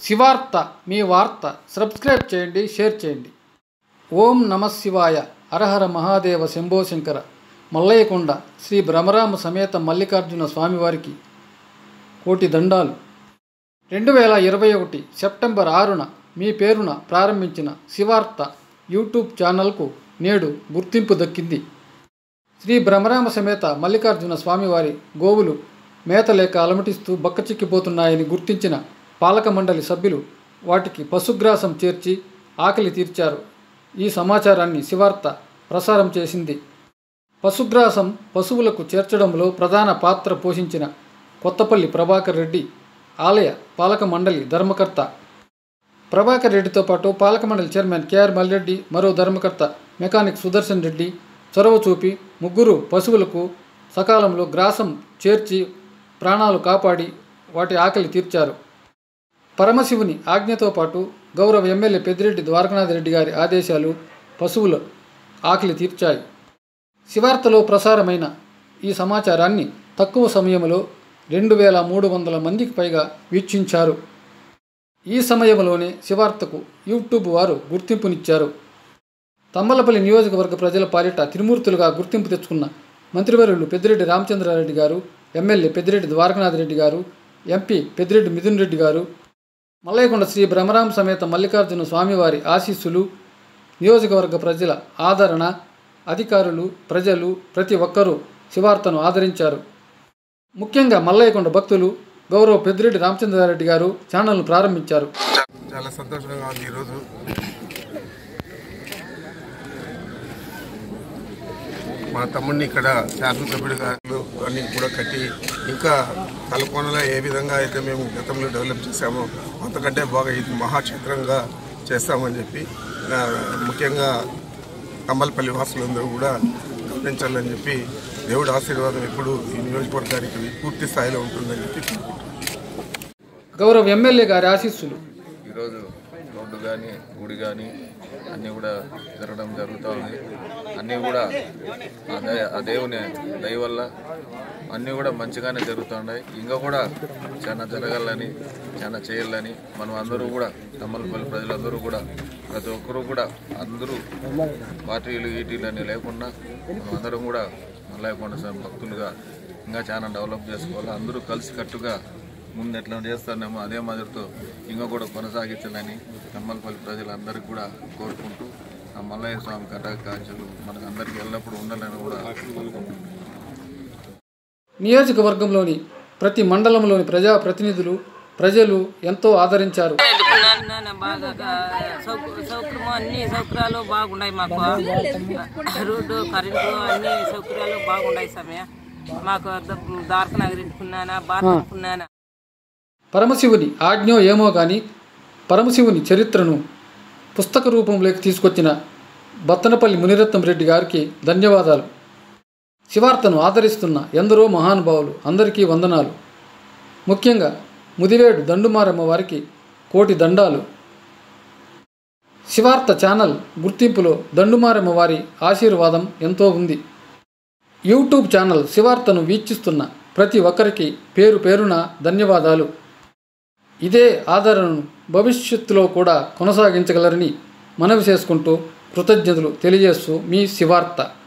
శివార్త మీ వార్త సబ్స్క్రైబ్ చేయండి షేర్ చేయండి ఓం నమ శివాయ హరహర మహాదేవ శంభో శంకర మల్లయ్యకొండ శ్రీ భ్రమరామ సమేత మల్లికార్జున స్వామివారికి కోటి దండాలు రెండు వేల ఇరవై ఒకటి సెప్టెంబర్ ఆరున మీ పేరున ప్రారంభించిన శివార్త యూట్యూబ్ ఛానల్కు నేడు గుర్తింపు దక్కింది శ్రీ భ్రమరామ సమేత మల్లికార్జున స్వామివారి గోవులు మేత లేక అలమటిస్తూ బక్కచిక్కిపోతున్నాయని గుర్తించిన పాలక మండలి సభ్యులు వాటికి పశుగ్రాసం చేర్చి ఆకలి తీర్చారు ఈ సమాచారాన్ని శివార్త ప్రసారం చేసింది పశుగ్రాసం పశువులకు చేర్చడంలో ప్రధాన పాత్ర పోషించిన కొత్తపల్లి ప్రభాకర్ రెడ్డి ఆలయ పాలక మండలి ధర్మకర్త ప్రభాకర్ రెడ్డితో పాటు పాలక మండలి చైర్మన్ కేఆర్ మల్రెడ్డి మరో ధర్మకర్త మెకానిక్ సుదర్శన్ రెడ్డి చొరవ చూపి ముగ్గురు పశువులకు సకాలంలో గ్రాసం చేర్చి ప్రాణాలు కాపాడి వాటి ఆకలి తీర్చారు పరమశివుని ఆజ్ఞతో పాటు గౌరవ ఎమ్మెల్యే పెద్దిరెడ్డి ద్వారకనాథ్ రెడ్డి గారి ఆదేశాలు పశువుల ఆకలి తీర్చాయి శివార్తలో ప్రసారమైన ఈ సమాచారాన్ని తక్కువ సమయంలో రెండు వేల మూడు వందల మందికి పైగా వీక్షించారు ఈ సమయంలోనే శివార్తకు యూట్యూబ్ వారు గుర్తింపునిచ్చారు తమ్మలపల్లి నియోజకవర్గ ప్రజల పాలిట తిరుమూర్తులుగా గుర్తింపు తెచ్చుకున్న మంత్రివర్యులు పెద్దిరెడ్డి రామచంద్రారెడ్డి గారు ఎమ్మెల్యే పెద్దిరెడ్డి ద్వారకనాథ్ రెడ్డి గారు ఎంపీ పెద్దిరెడ్డి మిథున్ రెడ్డి గారు మల్లయ్యకొండ శ్రీ భ్రమరామ సమేత మల్లికార్జున స్వామివారి ఆశీస్సులు నియోజకవర్గ ప్రజల ఆదరణ అధికారులు ప్రజలు ప్రతి ఒక్కరూ శివార్తను ఆదరించారు ముఖ్యంగా మల్లయ్యకొండ భక్తులు గౌరవ పెద్దిరెడ్డి రామచంద్రారెడ్డి గారు ఛానల్ను ప్రారంభించారు చాలా సంతోషంగా ఉంది ఈరోజు మా తమ్ముడిని ఇక్కడ శాసనసభ్యుడిగా అన్ని కూడా కట్టి ఇంకా తలకోనలో ఏ విధంగా అయితే మేము గతంలో డెవలప్ చేశామో అంతకంటే బాగా ఇది మహాక్షేత్రంగా చేస్తామని చెప్పి ఆ, ముఖ్యంగా కంబలపల్లి వాసులందరూ కూడా గమనించాలని చెప్పి దేవుడి ఆశీర్వాదం ఎప్పుడు ఈ నియోజకవర్గానికి పూర్తి స్థాయిలో ఉంటుందని చెప్పి కోరుకుంటున్నాను. గౌరవ ఎమ్మెల్యే గారి ఆశీస్సులు ఈరోజు రోడ్డు కానీ గుడి కానీ అన్నీ కూడా జరగడం జరుగుతూ ఉంది అన్నీ కూడా ఆ దయ ఆ దేవుని దయ వల్ల అన్నీ కూడా మంచిగానే జరుగుతున్నాయి ఇంకా కూడా చాలా జరగాలని చాలా చేయాలని మనం అందరూ కూడా తమ్మలపల్లి ప్రజలందరూ కూడా ప్రతి ఒక్కరూ కూడా అందరూ పార్టీలు ఈటీలు అని లేకుండా మనం అందరం కూడా మల్లయ్యకొండ స్వామి భక్తులుగా ఇంకా చాలా డెవలప్ చేసుకోవాలి అందరూ కలిసికట్టుగా ముందు ఎట్లా చేస్తున్నామో అదే మాదిరితో ఇంకా కూడా కొనసాగించాలని తమ్మలపల్లి ప్రజలందరికీ కూడా కోరుకుంటూ ఆ మల్లయ్య స్వామి కటక కాంక్షలు మనకు అందరికీ ఎల్లప్పుడూ ఉండాలని కూడా కోరుకుంటున్నాను నియోజకవర్గంలోని ప్రతి మండలంలోని ప్రజాప్రతినిధులు ప్రజలు ఎంతో ఆదరించారు నాన్న బాగా సౌక- సౌకర్యం అన్ని సౌకర్యాలు బాగున్నాయి మాకు రోడ్డు కరెంటు అన్ని సౌకర్యాలు బాగున్నాయి సమయ మాకు దార్క నగరించుకున్నానా బాధకున్నానా పరమశివుని ఆజ్ఞో ఏమో కానీ పరమశివుని చరిత్రను పుస్తక రూపంలోకి తీసుకొచ్చిన బత్తనపల్లి మునిరత్నం రెడ్డి గారికి ధన్యవాదాలు శివార్తను ఆదరిస్తున్న ఎందరో మహానుభావులు అందరికీ వందనాలు ముఖ్యంగా ముదివేడు దండుమారమ్మ వారికి కోటి దండాలు శివార్త ఛానల్ గుర్తింపులో దండుమారమ్మ వారి ఆశీర్వాదం ఎంతో ఉంది యూట్యూబ్ ఛానల్ శివార్తను వీక్షిస్తున్న ప్రతి ఒక్కరికి పేరు పేరున ధన్యవాదాలు ఇదే ఆదరణను భవిష్యత్తులో కూడా కొనసాగించగలరని మనవి చేసుకుంటూ కృతజ్ఞతలు తెలియజేస్తూ మీ శివార్త